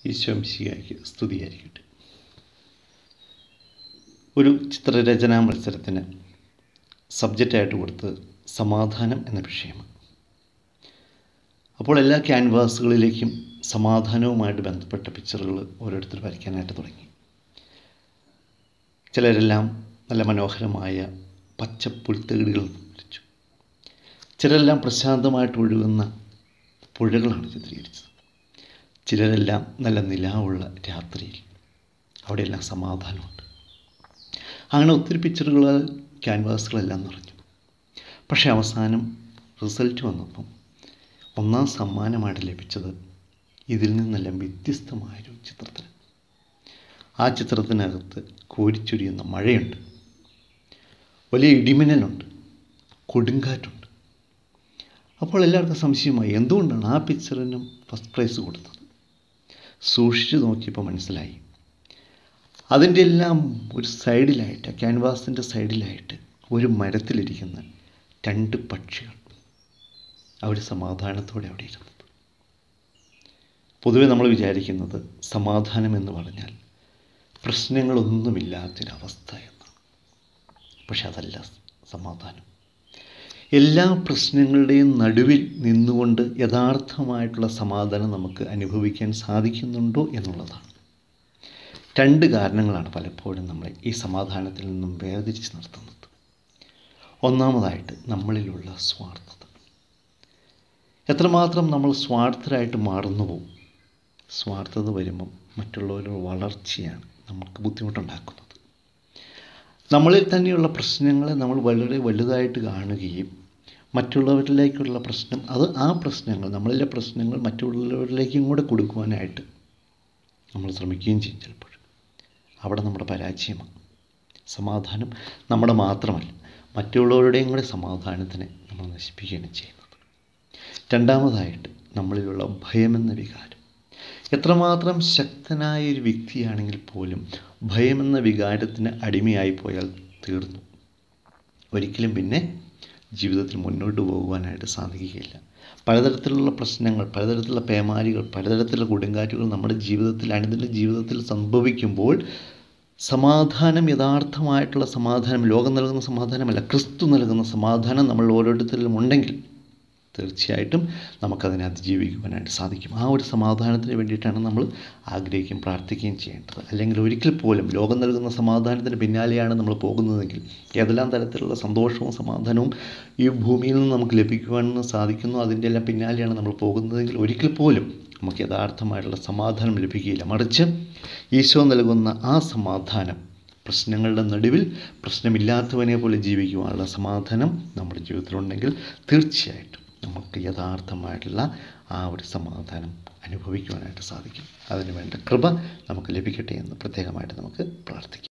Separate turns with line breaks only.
ഈശോംശിയാക്കി സ്തുതിയായിരിക്കട്ടെ ഒരു ചിത്രരചനാ മത്സരത്തിന് സബ്ജക്റ്റായിട്ട് കൊടുത്ത് സമാധാനം എന്ന വിഷയമാണ് അപ്പോൾ എല്ലാ ക്യാൻവാസുകളിലേക്കും സമാധാനവുമായിട്ട് ബന്ധപ്പെട്ട പിക്ചറുകൾ ഓരോരുത്തർ വരയ്ക്കാനായിട്ട് തുടങ്ങി ചിലരെല്ലാം നല്ല മനോഹരമായ പച്ച പുൽത്തകിടുകൾ വരച്ചു ചിലരെല്ലാം പ്രശാന്തമായിട്ട് ഒഴുകുന്ന പുഴകളാണ് ചിത്രീകരിച്ചത് ചിലരെല്ലാം നല്ല നിലാവുള്ള രാത്രിയിൽ അവിടെയെല്ലാം സമാധാനമുണ്ട് അങ്ങനെ ഒത്തിരി പിക്ചറുകൾ ക്യാൻവാസുകളെല്ലാം നിറഞ്ഞു പക്ഷേ അവസാനം റിസൾട്ട് വന്നപ്പം ഒന്നാം സമ്മാനമായിട്ട് ലഭിച്ചത് ഇതിൽ നിന്നെല്ലാം വ്യത്യസ്തമായൊരു ചിത്രത്തിന് ആ ചിത്രത്തിനകത്ത് കോരിച്ചൊരിയുന്ന മഴയുണ്ട് വലിയ ഇടിമിന്നലുണ്ട് കൊടുങ്കാറ്റുണ്ട് അപ്പോൾ എല്ലാവർക്കും സംശയമായി എന്തുകൊണ്ടാണ് ആ പിക്ചറിനും ഫസ്റ്റ് പ്രൈസ് കൊടുത്തത് സൂക്ഷിച്ചു നോക്കിയപ്പോൾ മനസ്സിലായി അതിൻ്റെ എല്ലാം ഒരു സൈഡിലായിട്ട് ക്യാൻവാസിൻ്റെ സൈഡിലായിട്ട് ഒരു മരത്തിലിരിക്കുന്ന രണ്ട് പക്ഷികൾ അവർ സമാധാനത്തോടെ അവിടെ ഇരുന്നത് പൊതുവെ നമ്മൾ വിചാരിക്കുന്നത് സമാധാനം എന്ന് പറഞ്ഞാൽ പ്രശ്നങ്ങളൊന്നുമില്ലാത്തൊരവസ്ഥ എന്നാണ് പക്ഷെ അതല്ല സമാധാനം എല്ലാ പ്രശ്നങ്ങളുടെയും നടുവിൽ നിന്നുകൊണ്ട് യഥാർത്ഥമായിട്ടുള്ള സമാധാനം നമുക്ക് അനുഭവിക്കാൻ സാധിക്കുന്നുണ്ടോ എന്നുള്ളതാണ് രണ്ട് കാരണങ്ങളാണ് പലപ്പോഴും നമ്മളെ ഈ സമാധാനത്തിൽ നിന്നും വേർതിരിച്ച് നിർത്തുന്നത് ഒന്നാമതായിട്ട് നമ്മളിലുള്ള സ്വാർത്ഥത എത്രമാത്രം നമ്മൾ സ്വാർത്ഥരായിട്ട് മാറുന്നു പോകും സ്വാർത്ഥത വരുമ്പം മറ്റുള്ളവരുടെ വളർച്ചയാണ് നമുക്ക് ബുദ്ധിമുട്ടുണ്ടാക്കുന്നത് നമ്മളിൽ തന്നെയുള്ള പ്രശ്നങ്ങളെ നമ്മൾ വളരെ വലുതായിട്ട് കാണുകയും മറ്റുള്ളവരിലേക്കുള്ള പ്രശ്നം അത് ആ പ്രശ്നങ്ങൾ നമ്മളിലെ പ്രശ്നങ്ങൾ മറ്റുള്ളവരിലേക്കും കൂടെ കൊടുക്കുവാനായിട്ട് നമ്മൾ ശ്രമിക്കുകയും ചെയ്യും ചിലപ്പോൾ അവിടെ നമ്മുടെ പരാജയമാണ് സമാധാനം നമ്മുടെ മാത്രമല്ല മറ്റുള്ളവരുടെയും കൂടെ സമാധാനത്തിനെ നമ്മൾ നശിപ്പിക്കുകയാണ് ചെയ്യുന്നത് രണ്ടാമതായിട്ട് നമ്മളിലുള്ള ഭയമെന്ന വികാരം എത്രമാത്രം ശക്തനായ ഒരു വ്യക്തിയാണെങ്കിൽ പോലും ഭയമെന്ന വികാരത്തിന് അടിമയായി പോയാൽ തീർന്നു ഒരിക്കലും പിന്നെ ജീവിതത്തിൽ മുന്നോട്ട് പോകുവാനായിട്ട് സാധിക്കുകയില്ല പലതരത്തിലുള്ള പ്രശ്നങ്ങൾ പലതരത്തിലുള്ള പേമാരികൾ പലതരത്തിലുള്ള കൊടുങ്കാറ്റുകൾ നമ്മുടെ ജീവിതത്തിൽ അനുദിന ജീവിതത്തിൽ സംഭവിക്കുമ്പോൾ സമാധാനം യഥാർത്ഥമായിട്ടുള്ള സമാധാനം ലോകം നൽകുന്ന സമാധാനമല്ല ക്രിസ്തു നൽകുന്ന സമാധാനം നമ്മൾ ഓരോരുത്തരിലും ഉണ്ടെങ്കിൽ തീർച്ചയായിട്ടും നമുക്കതിനെ അതിജീവിക്കുവാനായിട്ട് സാധിക്കും ആ ഒരു സമാധാനത്തിന് വേണ്ടിയിട്ടാണ് നമ്മൾ ആഗ്രഹിക്കുകയും പ്രാർത്ഥിക്കുകയും ചെയ്യേണ്ടത് അല്ലെങ്കിൽ ഒരിക്കൽ പോലും ലോകം നൽകുന്ന സമാധാനത്തിന് പിന്നാലെയാണ് നമ്മൾ പോകുന്നതെങ്കിൽ ഏതെല്ലാം തരത്തിലുള്ള സന്തോഷവും സമാധാനവും ഈ ഭൂമിയിൽ നിന്ന് നമുക്ക് ലഭിക്കുവാൻ സാധിക്കുന്നു അതിൻ്റെ എല്ലാം പിന്നാലെയാണ് നമ്മൾ പോകുന്നതെങ്കിൽ ഒരിക്കൽ പോലും നമുക്ക് യഥാർത്ഥമായിട്ടുള്ള സമാധാനം ലഭിക്കുകയില്ല മറിച്ച് ഈശോ നൽകുന്ന ആ സമാധാനം പ്രശ്നങ്ങളുടെ നടുവിൽ പ്രശ്നമില്ലാത്തവനെ പോലെ ജീവിക്കുവാനുള്ള സമാധാനം നമ്മുടെ ജീവിതത്തിലുണ്ടെങ്കിൽ തീർച്ചയായിട്ടും നമുക്ക് യഥാർത്ഥമായിട്ടുള്ള ആ ഒരു സമാധാനം അനുഭവിക്കുവാനായിട്ട് സാധിക്കും അതിനുവേണ്ട കൃപ നമുക്ക് ലഭിക്കട്ടെ എന്ന് പ്രത്യേകമായിട്ട് നമുക്ക് പ്രാർത്ഥിക്കാം